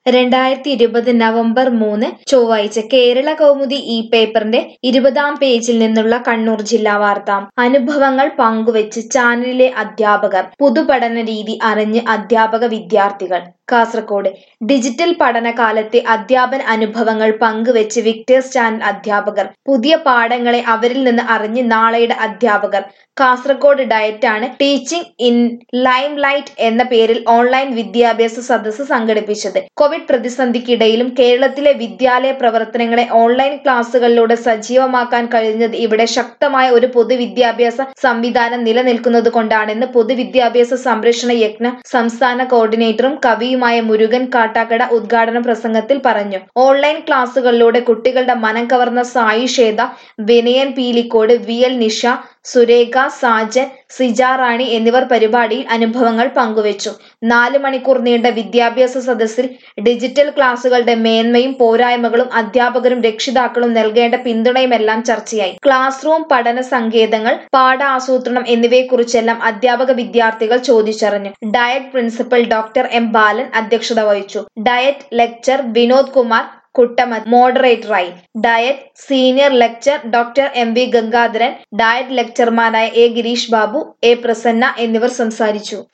രണ്ടായിരത്തി ഇരുപത് നവംബർ മൂന്ന് ചൊവ്വാഴ്ച കേരള കൗമുദി ഈ പേപ്പറിന്റെ ഇരുപതാം പേജിൽ നിന്നുള്ള കണ്ണൂർ ജില്ലാ വാർത്ത അനുഭവങ്ങൾ പങ്കുവച്ച് ചാനലിലെ അധ്യാപകർ പുതുപഠന രീതി അറിഞ്ഞ് അധ്യാപക വിദ്യാർത്ഥികൾ കാസർകോട് ഡിജിറ്റൽ പഠനകാലത്തെ അധ്യാപന അനുഭവങ്ങൾ പങ്കുവച്ച് വിക്ടേഴ്സ് ചാനൽ അധ്യാപകർ പുതിയ പാഠങ്ങളെ അവരിൽ നിന്ന് അറിഞ്ഞ് നാളെയുടെ അധ്യാപകർ കാസർഗോഡ് ഡയറ്റാണ് ടീച്ചിങ് ഇൻ ലൈം ലൈറ്റ് എന്ന പേരിൽ ഓൺലൈൻ വിദ്യാഭ്യാസ സദസ്സ് സംഘടിപ്പിച്ചത് കോവിഡ് പ്രതിസന്ധിക്കിടയിലും കേരളത്തിലെ വിദ്യാലയ പ്രവർത്തനങ്ങളെ ഓൺലൈൻ ക്ലാസുകളിലൂടെ സജീവമാക്കാൻ കഴിഞ്ഞത് ഇവിടെ ശക്തമായ ഒരു പൊതുവിദ്യാഭ്യാസ സംവിധാനം നിലനിൽക്കുന്നത് കൊണ്ടാണെന്ന് പൊതുവിദ്യാഭ്യാസ സംരക്ഷണ യജ്ഞ സംസ്ഥാന കോർഡിനേറ്ററും കവിയുമായ മുരുകൻ കാട്ടാക്കട ഉദ്ഘാടന പ്രസംഗത്തിൽ പറഞ്ഞു ഓൺലൈൻ ക്ലാസുകളിലൂടെ കുട്ടികളുടെ മനം കവർന്ന സായി ശ്വേത വിനയൻ പീലിക്കോട് വി എൽ നിഷ സുരേഖ സാജൻ സിജാറാണി എന്നിവർ പരിപാടിയിൽ അനുഭവങ്ങൾ പങ്കുവച്ചു നാല് മണിക്കൂർ നീണ്ട വിദ്യാഭ്യാസ സദസ്സിൽ ഡിജിറ്റൽ ക്ലാസുകളുടെ മേന്മയും പോരായ്മകളും അധ്യാപകരും രക്ഷിതാക്കളും നൽകേണ്ട പിന്തുണയുമെല്ലാം ചർച്ചയായി ക്ലാസ് റൂം പഠന സങ്കേതങ്ങൾ പാഠ ആസൂത്രണം എന്നിവയെക്കുറിച്ചെല്ലാം അധ്യാപക വിദ്യാർത്ഥികൾ ചോദിച്ചറിഞ്ഞു DIET principal doctor M Balan അധ്യക്ഷത വഹിച്ചു ഡയറ്റ് ലെക്ചർ വിനോദ് കുമാർ കുട്ടമ മോഡറേറ്ററായി DIET senior lecture doctor M V Gangadharan DIET ലെക്ചർമാരായ എ ഗിരീഷ് ബാബു എ പ്രസന്ന എന്നിവർ സംസാരിച്ചു